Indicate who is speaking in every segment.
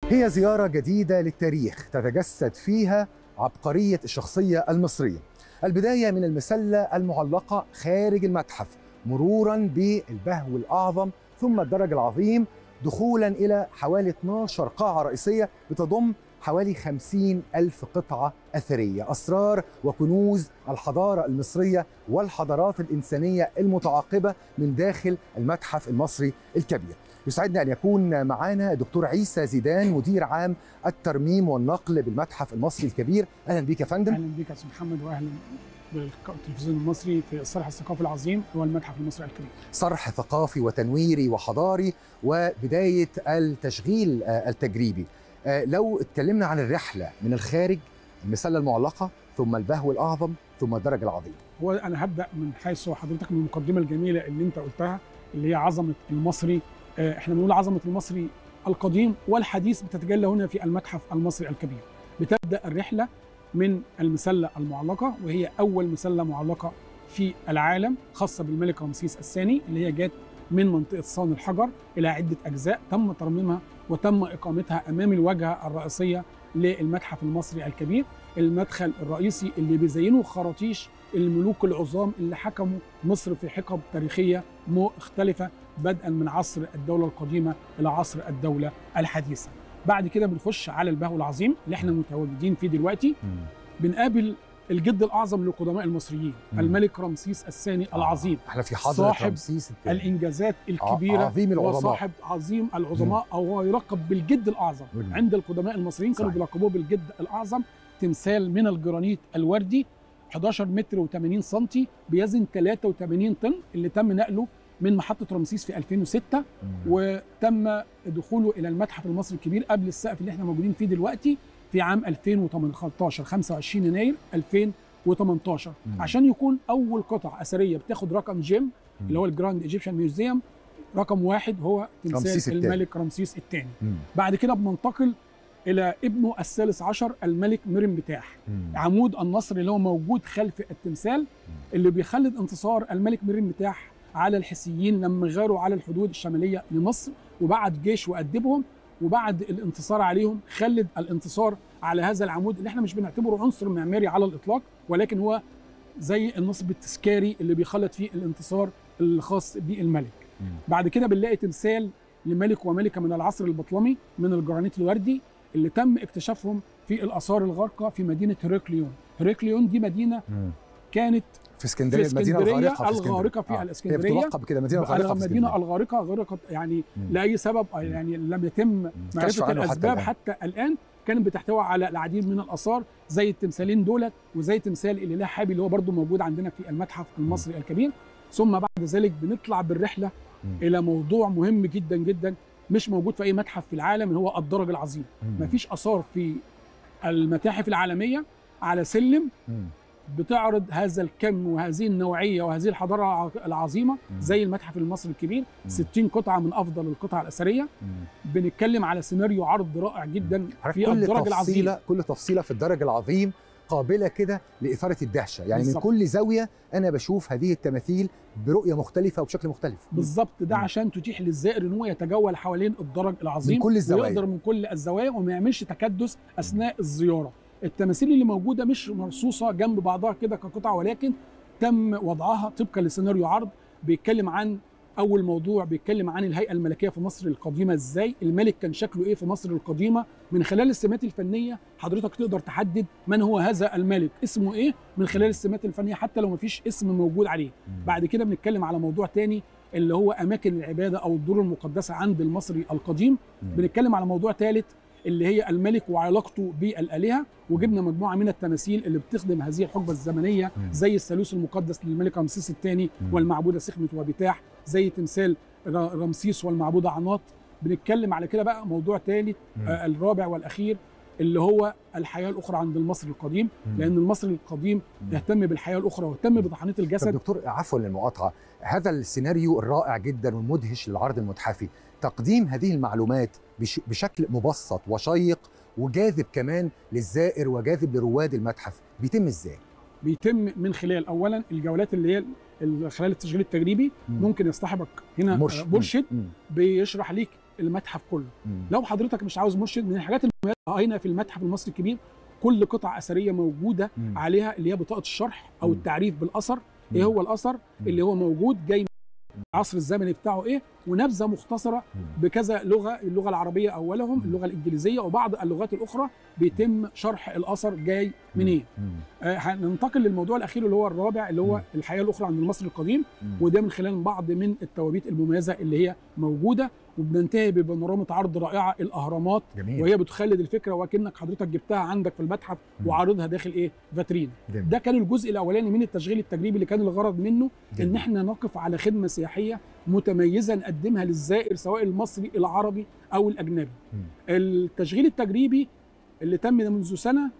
Speaker 1: هي زيارة جديدة للتاريخ تتجسد فيها عبقرية الشخصية المصرية البداية من المسلة المعلقة خارج المتحف مرورا بالبهو الأعظم ثم الدرج العظيم دخولا إلى حوالي 12 قاعة رئيسية بتضم حوالي 50 ألف قطعة أثرية أسرار وكنوز الحضارة المصرية والحضارات الإنسانية المتعاقبة من داخل المتحف المصري الكبير يسعدنا أن يكون معنا دكتور عيسى زيدان مدير عام الترميم والنقل بالمتحف المصري الكبير أهلا بك يا فندم
Speaker 2: اهلا بك يا استاذ محمد واهلا بالتلفزيون المصري في الصرح الثقافي العظيم هو المتحف المصري الكبير.
Speaker 1: صرح ثقافي وتنويري وحضاري وبداية التشغيل آه، التجريبي آه، لو اتكلمنا عن الرحلة من الخارج المسلة المعلقة ثم البهو الأعظم ثم الدرج العظيم
Speaker 2: هو انا هبدا من حيث حضرتك من المقدمه الجميله اللي انت قلتها اللي هي عظمه المصري آه، احنا بنقول عظمه المصري القديم والحديث بتتجلى هنا في المتحف المصري الكبير. بتبدا الرحله من المسله المعلقه وهي اول مسله معلقه في العالم خاصه بالملك رمسيس الثاني اللي هي جت من منطقه صان الحجر الى عده اجزاء تم ترميمها وتم اقامتها امام الواجهه الرئيسيه للمتحف المصري الكبير المدخل الرئيسي اللي بيزينه خراطيش الملوك العظام اللي حكموا مصر في حقب تاريخيه مختلفه بدءا من عصر الدوله القديمه الى عصر الدوله الحديثه. بعد كده بنخش على البهو العظيم اللي احنا متواجدين فيه دلوقتي بنقابل الجد الاعظم للقدماء المصريين
Speaker 1: مم.
Speaker 2: الملك رمسيس الثاني العظيم
Speaker 1: احنا في حضرة
Speaker 2: صاحب
Speaker 1: رمسيس الثاني
Speaker 2: الانجازات الكبيره
Speaker 1: عظيم العظماء.
Speaker 2: وصاحب عظيم العظماء او هو يلقب بالجد الاعظم
Speaker 1: مم.
Speaker 2: عند القدماء المصريين كانوا
Speaker 1: صحيح.
Speaker 2: بيلقبوه بالجد الاعظم تمثال من الجرانيت الوردي 11 متر و80 سم بيزن 83 طن اللي تم نقله من محطه رمسيس في 2006
Speaker 1: مم.
Speaker 2: وتم دخوله الى المتحف المصري الكبير قبل السقف اللي احنا موجودين فيه دلوقتي في عام 2018 25 يناير 2018
Speaker 1: مم.
Speaker 2: عشان يكون اول قطعه اثريه بتاخد رقم جيم اللي هو الجراند ايجيبشن ميوزيوم رقم واحد هو
Speaker 1: رمسيس
Speaker 2: تمثال
Speaker 1: الثاني.
Speaker 2: الملك رمسيس الثاني
Speaker 1: مم.
Speaker 2: بعد كده بننتقل الى ابنه الثالث عشر الملك مريم بتاح
Speaker 1: مم.
Speaker 2: عمود النصر اللي هو موجود خلف التمثال اللي بيخلد انتصار الملك مريم بتاح على الحسيين لما غاروا على الحدود الشماليه لمصر وبعت جيش وأدبهم وبعد الانتصار عليهم خلد الانتصار على هذا العمود اللي احنا مش بنعتبره عنصر معماري على الاطلاق ولكن هو زي النصب التذكاري اللي بيخلد فيه الانتصار الخاص بالملك.
Speaker 1: مم.
Speaker 2: بعد كده بنلاقي تمثال لملك وملكه من العصر البطلمي من الجرانيت الوردي اللي تم اكتشافهم في الاثار الغارقه في مدينه هريكليون. هريكليون دي مدينه
Speaker 1: مم.
Speaker 2: كانت
Speaker 1: في اسكندريه
Speaker 2: في
Speaker 1: المدينه
Speaker 2: اسكندرية
Speaker 1: الغارقه في اسكندريه
Speaker 2: الغارقة في
Speaker 1: آه.
Speaker 2: الإسكندرية.
Speaker 1: هي بتلقب كده مدينه الغارقه في
Speaker 2: المدينه
Speaker 1: اسكندريه
Speaker 2: الغارقه غرقت يعني
Speaker 1: مم.
Speaker 2: لاي سبب يعني لم يتم
Speaker 1: كشف
Speaker 2: معرفه
Speaker 1: عنه حتى
Speaker 2: الاسباب
Speaker 1: الآن.
Speaker 2: حتى الان كانت بتحتوي على العديد من الاثار زي التمثالين دولت وزي تمثال الاله حابي اللي هو برضو موجود عندنا في المتحف المصري الكبير ثم بعد ذلك بنطلع بالرحله
Speaker 1: مم.
Speaker 2: الى موضوع مهم جدا جدا مش موجود في اي متحف في العالم اللي هو الدرج العظيم
Speaker 1: مم.
Speaker 2: مفيش اثار في المتاحف العالميه على سلم
Speaker 1: مم.
Speaker 2: بتعرض هذا الكم وهذه النوعيه وهذه الحضاره الع- العظيمه
Speaker 1: مم.
Speaker 2: زي المتحف المصري الكبير
Speaker 1: مم.
Speaker 2: 60 قطعه من افضل القطع الاثريه
Speaker 1: مم.
Speaker 2: بنتكلم على سيناريو عرض رائع جدا
Speaker 1: عارف
Speaker 2: في
Speaker 1: كل
Speaker 2: الدرج العظيم
Speaker 1: تفصيله كل تفصيله في الدرج العظيم قابله كده لاثاره الدهشه يعني
Speaker 2: بالظبط.
Speaker 1: من كل زاويه انا بشوف هذه التماثيل برؤيه مختلفه وبشكل مختلف
Speaker 2: بالظبط ده
Speaker 1: مم.
Speaker 2: عشان تتيح للزائر ان هو يتجول حوالين الدرج العظيم
Speaker 1: من كل الزوايا.
Speaker 2: ويقدر من كل الزوايا وما يعملش تكدس اثناء الزياره التماثيل اللي موجوده مش مرصوصه جنب بعضها كده كقطع ولكن تم وضعها طبقا لسيناريو عرض بيتكلم عن اول موضوع بيتكلم عن الهيئه الملكيه في مصر القديمه ازاي الملك كان شكله ايه في مصر القديمه من خلال السمات الفنيه حضرتك تقدر تحدد من هو هذا الملك اسمه ايه من خلال السمات الفنيه حتى لو مفيش اسم موجود عليه بعد كده بنتكلم على موضوع تاني اللي هو اماكن العباده او الدور المقدسه عند المصري القديم
Speaker 1: مم.
Speaker 2: بنتكلم على موضوع ثالث اللي هي الملك وعلاقته بالالهه وجبنا مجموعه من التماثيل اللي بتخدم هذه الحقبه الزمنيه
Speaker 1: مم.
Speaker 2: زي الثالوث المقدس للملك رمسيس الثاني
Speaker 1: مم.
Speaker 2: والمعبوده سخمت وبتاح زي تمثال ر- رمسيس والمعبوده عناط بنتكلم على كده بقى موضوع ثالث
Speaker 1: مم.
Speaker 2: آه الرابع والاخير اللي هو الحياه الاخرى عند المصري القديم
Speaker 1: مم.
Speaker 2: لان المصري القديم
Speaker 1: مم.
Speaker 2: يهتم بالحياه الاخرى ويهتم بطحنيه
Speaker 1: طب
Speaker 2: الجسد
Speaker 1: دكتور عفوا للمقاطعه هذا السيناريو الرائع جدا والمدهش للعرض المتحفي تقديم هذه المعلومات بش بشكل مبسط وشيق وجاذب كمان للزائر وجاذب لرواد المتحف بيتم ازاي
Speaker 2: بيتم من خلال اولا الجولات اللي هي ال- خلال التشغيل التجريبي
Speaker 1: مم.
Speaker 2: ممكن يصطحبك هنا
Speaker 1: مرشد.
Speaker 2: مرشد, مرشد
Speaker 1: مم.
Speaker 2: بيشرح ليك المتحف كله
Speaker 1: مم.
Speaker 2: لو حضرتك مش عاوز مرشد من الحاجات المميزه هنا في المتحف المصري الكبير كل قطعه اثريه موجوده
Speaker 1: مم.
Speaker 2: عليها اللي هي بطاقه الشرح او
Speaker 1: مم.
Speaker 2: التعريف بالاثر
Speaker 1: مم.
Speaker 2: ايه هو الاثر
Speaker 1: مم.
Speaker 2: اللي هو موجود جاي من العصر الزمني بتاعه ايه ونبذه مختصره
Speaker 1: مم.
Speaker 2: بكذا لغه اللغه العربيه اولهم
Speaker 1: مم.
Speaker 2: اللغه الانجليزيه وبعض اللغات الاخرى بيتم شرح الاثر جاي منين
Speaker 1: مم.
Speaker 2: آه هننتقل للموضوع الاخير اللي هو الرابع اللي هو
Speaker 1: مم.
Speaker 2: الحياه الاخرى عند المصري القديم
Speaker 1: مم.
Speaker 2: وده من خلال بعض من التوابيت المميزه اللي هي موجوده وبننتهي ببانورامه عرض رائعه الاهرامات
Speaker 1: جميل
Speaker 2: وهي بتخلد الفكره وكانك حضرتك جبتها عندك في المتحف
Speaker 1: مم.
Speaker 2: وعارضها داخل ايه فاترين
Speaker 1: جميل.
Speaker 2: ده كان الجزء الاولاني من التشغيل التجريبي اللي كان الغرض منه
Speaker 1: جميل.
Speaker 2: ان احنا نقف على خدمه سياحيه متميزه نقدمها للزائر سواء المصري العربي او الاجنبي
Speaker 1: مم.
Speaker 2: التشغيل التجريبي اللي تم منذ سنه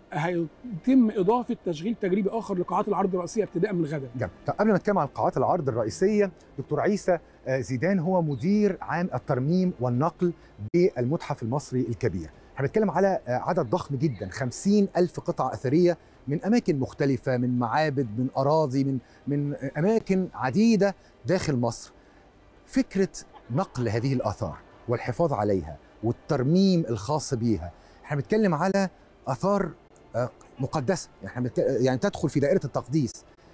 Speaker 2: هيتم اضافه تشغيل تجريبي اخر لقاعات العرض الرئيسيه ابتداء من غدا
Speaker 1: جميل. طب قبل ما نتكلم عن قاعات العرض الرئيسيه دكتور عيسى آه، زيدان هو مدير عام الترميم والنقل بالمتحف المصري الكبير احنا بنتكلم على آه، عدد ضخم جدا 50 ألف قطعة أثرية من أماكن مختلفة من معابد من أراضي من من آه، أماكن عديدة داخل مصر فكرة نقل هذه الآثار والحفاظ عليها والترميم الخاص بيها احنا بنتكلم على آثار آه، مقدسة يعني احنا بنتك- يعني تدخل في دائرة التقديس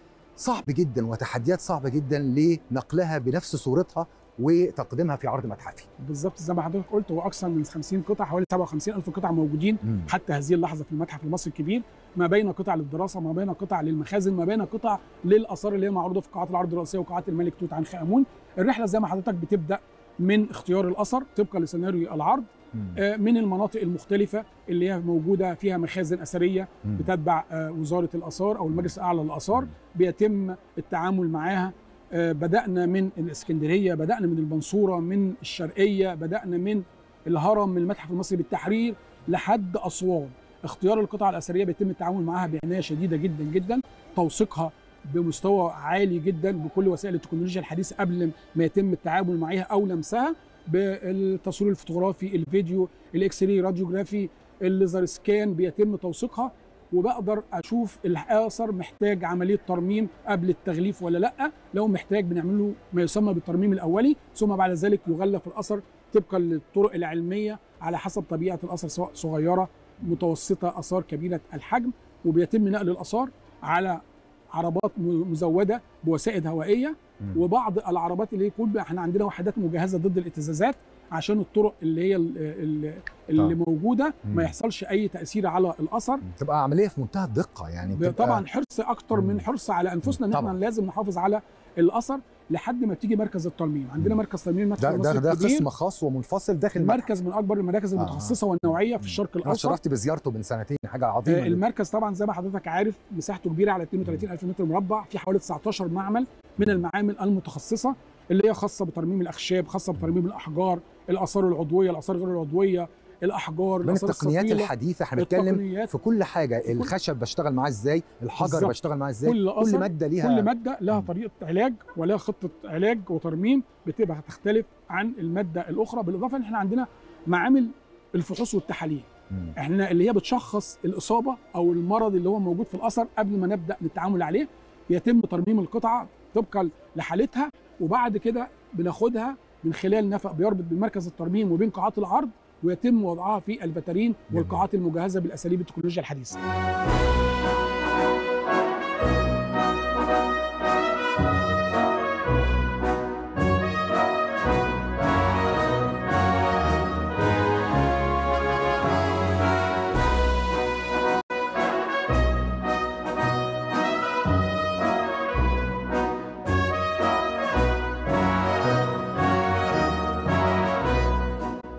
Speaker 1: صعب جدا وتحديات صعبة جدا لنقلها بنفس صورتها وتقديمها في عرض متحفي
Speaker 2: بالظبط زي ما حضرتك قلت هو اكثر من 50 قطعه حوالي 57 الف قطعه موجودين حتى هذه اللحظه في المتحف المصري الكبير ما بين قطع للدراسه ما بين قطع للمخازن ما بين قطع للاثار اللي هي معروضه في قاعات العرض الرئيسيه وقاعات الملك توت عنخ امون الرحله زي ما حضرتك بتبدا من اختيار الاثر طبقا لسيناريو العرض آه، من المناطق المختلفه اللي هي موجوده فيها مخازن اثريه بتتبع آه، وزاره الاثار او المجلس الاعلى للاثار بيتم التعامل معاها آه، بدانا من الاسكندريه بدانا من المنصوره من الشرقيه بدانا من الهرم من المتحف المصري بالتحرير لحد اسوان اختيار القطع الاثريه بيتم التعامل معاها بعنايه شديده جدا جدا توثيقها بمستوى عالي جدا بكل وسائل التكنولوجيا الحديثه قبل ما يتم التعامل معاها او لمسها بالتصوير الفوتوغرافي الفيديو الاكس راي راديوجرافي الليزر سكان بيتم توثيقها وبقدر اشوف الاثر محتاج عمليه ترميم قبل التغليف ولا لا لو محتاج بنعمل له ما يسمى بالترميم الاولي ثم بعد ذلك يغلف الاثر طبقا للطرق العلميه على حسب طبيعه الاثر سواء صغيره متوسطه اثار كبيره الحجم وبيتم نقل الاثار على عربات م- مزوده بوسائد هوائيه وبعض العربات اللي يكون بقى احنا عندنا وحدات مجهزه ضد الاهتزازات عشان الطرق اللي هي ال- ال- اللي
Speaker 1: طبعا.
Speaker 2: موجوده
Speaker 1: مم.
Speaker 2: ما يحصلش اي تاثير على الاثر
Speaker 1: تبقى عملية في منتهى الدقة يعني بتبقى
Speaker 2: طبعا حرص اكتر
Speaker 1: مم.
Speaker 2: من حرص على انفسنا ان احنا
Speaker 1: طبعا.
Speaker 2: لازم نحافظ على الاثر لحد ما تيجي مركز الترميم عندنا
Speaker 1: مم.
Speaker 2: مركز ترميم المتحف
Speaker 1: ده ده,
Speaker 2: المصري
Speaker 1: ده
Speaker 2: الكبير
Speaker 1: قسم خاص ومنفصل داخل المتحف
Speaker 2: مركز من اكبر المراكز
Speaker 1: آه.
Speaker 2: المتخصصه والنوعيه في
Speaker 1: مم.
Speaker 2: الشرق
Speaker 1: انا
Speaker 2: الاوسط
Speaker 1: شرفت بزيارته من سنتين حاجة
Speaker 2: آه،
Speaker 1: عظيمة
Speaker 2: المركز طبعا زي ما حضرتك عارف مساحته كبيره على 32 الف متر مربع في حوالي 19 معمل من المعامل المتخصصه اللي هي خاصه بترميم الاخشاب خاصه بترميم الاحجار الاثار العضويه الاثار غير العضويه الاحجار
Speaker 1: من
Speaker 2: الاثار
Speaker 1: التقنيات
Speaker 2: الثقيله
Speaker 1: الحديثة احنا بنتكلم
Speaker 2: التقنيات
Speaker 1: في كل حاجة
Speaker 2: كل-
Speaker 1: الخشب بشتغل معاه ازاي الحجر
Speaker 2: بالظبط.
Speaker 1: بشتغل معاه ازاي
Speaker 2: كل
Speaker 1: كل
Speaker 2: أثر-
Speaker 1: مادة ليها
Speaker 2: كل ماده لها
Speaker 1: مم.
Speaker 2: طريقه علاج ولها خطه علاج وترميم بتبقى هتختلف عن الماده الاخرى بالاضافه ان احنا عندنا معامل الفحوص والتحاليل
Speaker 1: مم.
Speaker 2: احنا اللي هي بتشخص الاصابه او المرض اللي هو موجود في الاثر قبل ما نبدا التعامل عليه يتم ترميم القطعه طبقا لحالتها وبعد كده بناخدها من خلال نفق بيربط بين مركز الترميم وبين قاعات العرض ويتم وضعها في البتارين
Speaker 1: جميل.
Speaker 2: والقاعات المجهزه بالاساليب التكنولوجيا الحديثه